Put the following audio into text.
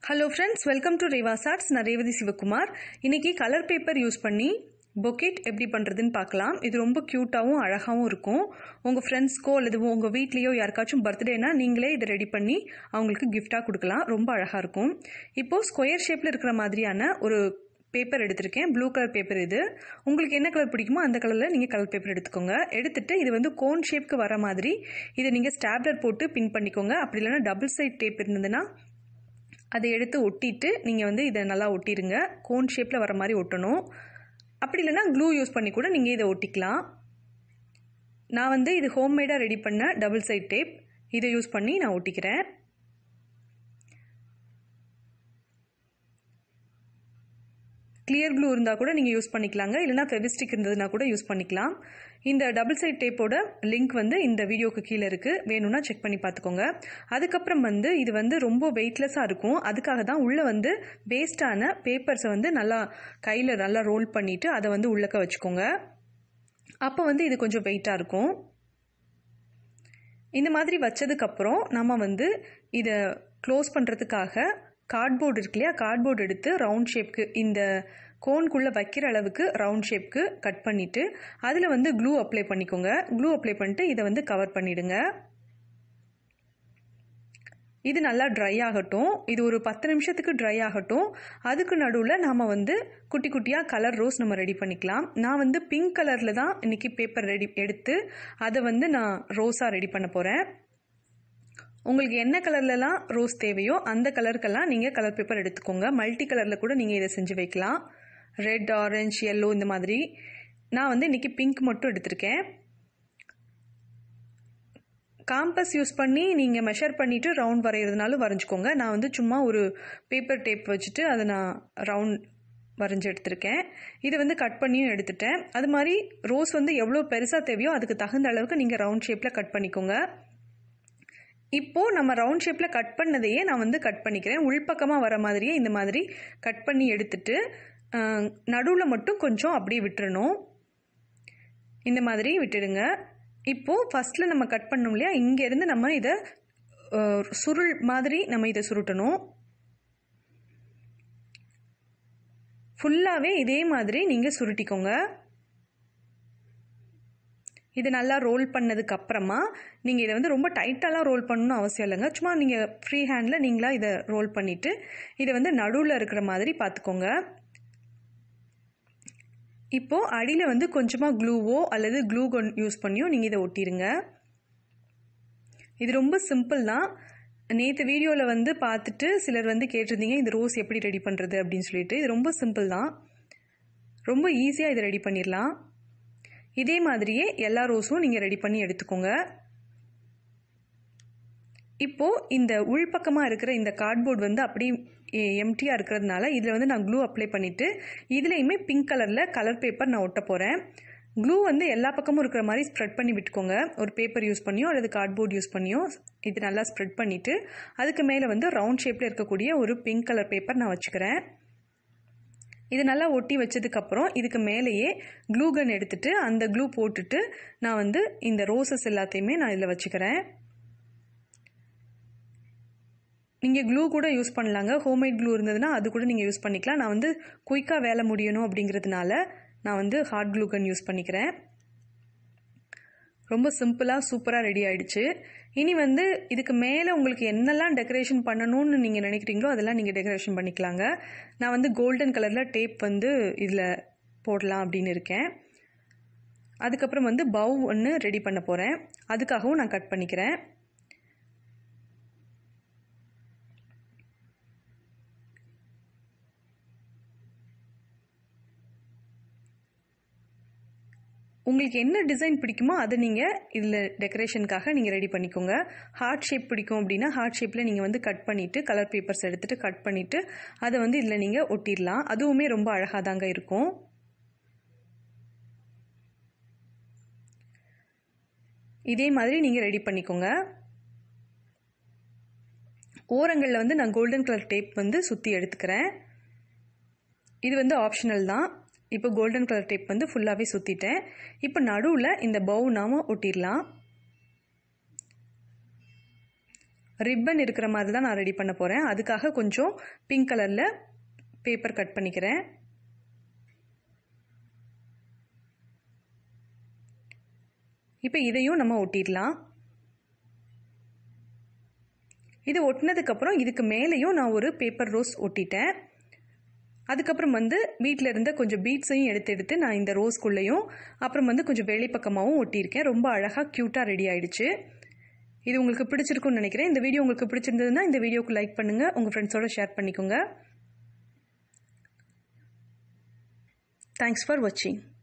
hello friends welcome to Reva's Arts நான் ரேவதி சிவகுமார் இன்னைக்கு colour paper use பண்ணி பொக்கெட் எப்படி பண்ணுறதுன்னு பார்க்கலாம் இது ரொம்ப க்யூட்டாகவும் அழகாகவும் இருக்கும் உங்கள் ஃப்ரெண்ட்ஸ்க்கோ அல்லது உங்கள் வீட்லேயோ யாருக்காச்சும் பர்த்டேனா நீங்களே இதை ரெடி பண்ணி அவங்களுக்கு கிஃப்டாக கொடுக்கலாம் ரொம்ப அழகாக இருக்கும் இப்போது ஸ்கொயர் ஷேப்பில் இருக்கிற மாதிரியான ஒரு பேப்பர் எடுத்திருக்கேன் ப்ளூ கலர் பேப்பர் இது உங்களுக்கு என்ன கலர் பிடிக்குமோ அந்த கலரில் நீங்கள் கலர் பேப்பர் எடுத்துக்கோங்க எடுத்துட்டு இது வந்து கோன் ஷேப்க்கு வர மாதிரி இதை நீங்கள் ஸ்டாப்லர் போட்டு பின் பண்ணிக்கோங்க அப்படி இல்லைன்னா டபுள் சைட் டேப் இருந்ததுன்னா அதை எடுத்து ஒட்டிட்டு நீங்கள் வந்து இதை நல்லா ஒட்டிடுங்க கோன் ஷேப்பில் வர மாதிரி ஒட்டணும் அப்படி இல்லைன்னா க்ளூ யூஸ் பண்ணி கூட நீங்கள் இதை ஒட்டிக்கலாம் நான் வந்து இது ஹோம்மேடாக ரெடி பண்ண டபுள் சைட் டேப் இதை யூஸ் பண்ணி நான் ஒட்டிக்கிறேன் கிளியர் க்ளூ இருந்தால் கூட நீங்கள் யூஸ் பண்ணிக்கலாங்க இல்லைனா ஃபெவிஸ்டிக் இருந்ததுன்னா கூட யூஸ் பண்ணிக்கலாம் இந்த டபுள் சைட் டேப்போட லிங்க் வந்து இந்த வீடியோக்கு கீழே இருக்குது வேணும்னா செக் பண்ணி பார்த்துக்கோங்க அதுக்கப்புறம் வந்து இது வந்து ரொம்ப வெயிட்லெஸ்ஸாக இருக்கும் அதுக்காக தான் உள்ளே வந்து வேஸ்டான பேப்பர்ஸை வந்து நல்லா கையில் நல்லா ரோல் பண்ணிவிட்டு அதை வந்து உள்ளக்க வச்சுக்கோங்க அப்போ வந்து இது கொஞ்சம் வெயிட்டாக இருக்கும் இந்த மாதிரி வச்சதுக்கப்புறம் நம்ம வந்து இதை க்ளோஸ் பண்ணுறதுக்காக கார்ட்போர்டு இருக்கு இல்லையா கார்ட்போர்டு எடுத்து ரவுண்ட் ஷேப்க்கு இந்த கோன்குள்ளே வைக்கிற அளவுக்கு ரவுண்ட் ஷேப்க்கு கட் பண்ணிவிட்டு அதில் வந்து க்ளூ அப்ளை பண்ணிக்கோங்க க்ளூ அப்ளை பண்ணிட்டு இதை வந்து கவர் பண்ணிவிடுங்க இது நல்லா ட்ரை ஆகட்டும் இது ஒரு பத்து நிமிஷத்துக்கு ட்ரை ஆகட்டும் அதுக்கு நடுவில் நாம் வந்து குட்டி குட்டியாக கலர் ரோஸ் நம்ம ரெடி பண்ணிக்கலாம் நான் வந்து பிங்க் கலரில் தான் இன்றைக்கி பேப்பர் ரெடி எடுத்து அதை வந்து நான் ரோஸாக ரெடி பண்ண போகிறேன் உங்களுக்கு என்ன கலர்லலாம் ரோஸ் தேவையோ அந்த கலருக்கெல்லாம் நீங்கள் கலர் பேப்பர் எடுத்துக்கோங்க மல்டி கலரில் கூட நீங்கள் இதை செஞ்சு வைக்கலாம் ரெட் ஆரஞ்சு எல்லோ இந்த மாதிரி நான் வந்து இன்றைக்கி பிங்க் மட்டும் எடுத்திருக்கேன் காம்பஸ் யூஸ் பண்ணி நீங்கள் மெஷர் பண்ணிவிட்டு ரவுண்ட் வரைகிறதுனாலும் வரைஞ்சிக்கோங்க நான் வந்து சும்மா ஒரு பேப்பர் டேப் வச்சுட்டு அதை நான் ரவுண்ட் வரைஞ்சி எடுத்திருக்கேன் இதை வந்து கட் பண்ணியும் எடுத்துட்டேன் அது மாதிரி ரோஸ் வந்து எவ்வளோ பெருசாக தேவையோ அதுக்கு தகுந்த அளவுக்கு நீங்கள் ரவுண்ட் ஷேப்பில் கட் பண்ணிக்கோங்க இப்போது நம்ம ரவுண்ட் ஷேப்பில் கட் பண்ணதையே நான் வந்து கட் பண்ணிக்கிறேன் உள்பக்கமாக வர மாதிரியே இந்த மாதிரி கட் பண்ணி எடுத்துட்டு நடுவில் மட்டும் கொஞ்சம் அப்படியே விட்டுறணும் இந்த மாதிரி விட்டுடுங்க இப்போது ஃபஸ்ட்டில் நம்ம கட் பண்ணோம் இல்லையா இங்கேருந்து நம்ம இதை சுருள் மாதிரி நம்ம இதை சுருட்டணும் ஃபுல்லாகவே இதே மாதிரி நீங்கள் சுருட்டிக்கோங்க இது நல்லா ரோல் பண்ணதுக்கு அப்புறமா நீங்கள் இதை வந்து ரொம்ப டைட்டாலாம் ரோல் பண்ணணும்னு அவசியம் இல்லைங்க சும்மா நீங்கள் ஃப்ரீ ஹேண்டில் நீங்களாக இதை ரோல் பண்ணிவிட்டு இதை வந்து நடுவில் இருக்கிற மாதிரி பார்த்துக்கோங்க இப்போது அடியில் வந்து கொஞ்சமாக க்ளூவோ அல்லது க்ளூ கன் யூஸ் பண்ணியோ நீங்கள் இதை ஒட்டிடுங்க இது ரொம்ப சிம்பிள் தான் நேற்று வீடியோவில் வந்து பார்த்துட்டு சிலர் வந்து கேட்டிருந்தீங்க இந்த ரோஸ் எப்படி ரெடி பண்ணுறது அப்படின்னு சொல்லிட்டு இது ரொம்ப சிம்பிள் தான் ரொம்ப ஈஸியாக இதை ரெடி பண்ணிடலாம் இதே மாதிரியே எல்லா ரோஸும் நீங்கள் ரெடி பண்ணி எடுத்துக்கோங்க இப்போது இந்த உள்பக்கமாக இருக்கிற இந்த கார்ட்போர்ட் வந்து அப்படி எம்டியாக இருக்கிறதுனால இதில் வந்து நான் க்ளூ அப்ளை பண்ணிவிட்டு இதுலேயுமே பிங்க் கலரில் கலர் பேப்பர் நான் ஒட்ட போகிறேன் க்ளூ வந்து எல்லா பக்கமும் இருக்கிற மாதிரி ஸ்ப்ரெட் பண்ணி விட்டுக்கோங்க ஒரு பேப்பர் யூஸ் பண்ணியோ அல்லது கார்ட்போர்ட் யூஸ் பண்ணியோ இது நல்லா ஸ்ப்ரெட் பண்ணிவிட்டு அதுக்கு மேலே வந்து ரவுண்ட் ஷேப்பில் இருக்கக்கூடிய ஒரு பிங்க் கலர் பேப்பர் நான் வச்சுக்கிறேன் இது நல்லா ஒட்டி வச்சதுக்கப்புறம் இதுக்கு மேலேயே க்ளூ கன் எடுத்துட்டு அந்த க்ளூ போட்டுட்டு நான் வந்து இந்த ரோசஸ் எல்லாத்தையுமே நான் இதில் வச்சுக்கிறேன் நீங்கள் க்ளூ கூட யூஸ் பண்ணலாங்க ஹோம்மேட் க்ளூ இருந்ததுன்னா அது கூட நீங்கள் யூஸ் பண்ணிக்கலாம் நான் வந்து குயிக்காக வேலை முடியணும் அப்படிங்கிறதுனால நான் வந்து ஹார்ட் க்ளூ கன் யூஸ் பண்ணிக்கிறேன் ரொம்ப சிம்பிளாக சூப்பராக ரெடி ஆகிடுச்சு இனி வந்து இதுக்கு மேலே உங்களுக்கு என்னெல்லாம் டெக்கரேஷன் பண்ணணும்னு நீங்கள் நினைக்கிறீங்களோ அதெல்லாம் நீங்கள் டெக்கரேஷன் பண்ணிக்கலாங்க நான் வந்து கோல்டன் கலரில் டேப் வந்து இதில் போடலாம் அப்படின்னு இருக்கேன் அதுக்கப்புறம் வந்து பவ் ஒன்று ரெடி பண்ண போகிறேன் அதுக்காகவும் நான் கட் பண்ணிக்கிறேன் உங்களுக்கு என்ன டிசைன் பிடிக்குமோ அதை நீங்கள் இதில் டெக்கரேஷனுக்காக நீங்கள் ரெடி பண்ணிக்கோங்க ஹார்ட் ஷேப் பிடிக்கும் அப்படின்னா ஹார்ட் ஷேப்பில் நீங்கள் வந்து கட் பண்ணிவிட்டு கலர் பேப்பர்ஸ் எடுத்துகிட்டு கட் பண்ணிவிட்டு அதை வந்து இதில் நீங்கள் ஒட்டிடலாம் அதுவுமே ரொம்ப அழகாக தாங்க இருக்கும் இதே மாதிரி நீங்கள் ரெடி பண்ணிக்கோங்க ஓரங்களில் வந்து நான் கோல்டன் கலர் டேப் வந்து சுற்றி எடுத்துக்கிறேன் இது வந்து ஆப்ஷனல் தான் இப்போ கோல்டன் கலர் டேப் வந்து ஃபுல்லாகவே சுற்றிட்டேன் இப்போ நடுவில் இந்த பவு நாம் ஒட்டிடலாம் ரிப்பன் இருக்கிற மாதிரி தான் நான் ரெடி பண்ண போகிறேன் அதுக்காக கொஞ்சம் பிங்க் கலரில் பேப்பர் கட் பண்ணிக்கிறேன் இப்போ இதையும் நம்ம ஒட்டிடலாம் இது ஒட்டினதுக்கப்புறம் இதுக்கு மேலேயும் நான் ஒரு பேப்பர் ரோஸ் ஒட்டிட்டேன் அதுக்கப்புறம் வந்து வீட்டில் இருந்த கொஞ்சம் பீட்ஸையும் எடுத்து எடுத்து நான் இந்த ரோஸ்குள்ளேயும் அப்புறம் வந்து கொஞ்சம் வெளிப்பக்கமாகவும் ஒட்டியிருக்கேன் ரொம்ப அழகாக க்யூட்டாக ரெடி ஆயிடுச்சு இது உங்களுக்கு பிடிச்சிருக்கும்னு நினைக்கிறேன் இந்த வீடியோ உங்களுக்கு பிடிச்சிருந்ததுன்னா இந்த வீடியோக்கு லைக் பண்ணுங்கள் உங்கள் ஃப்ரெண்ட்ஸோட ஷேர் பண்ணிக்கோங்க தேங்க்ஸ் ஃபார் வாட்சிங்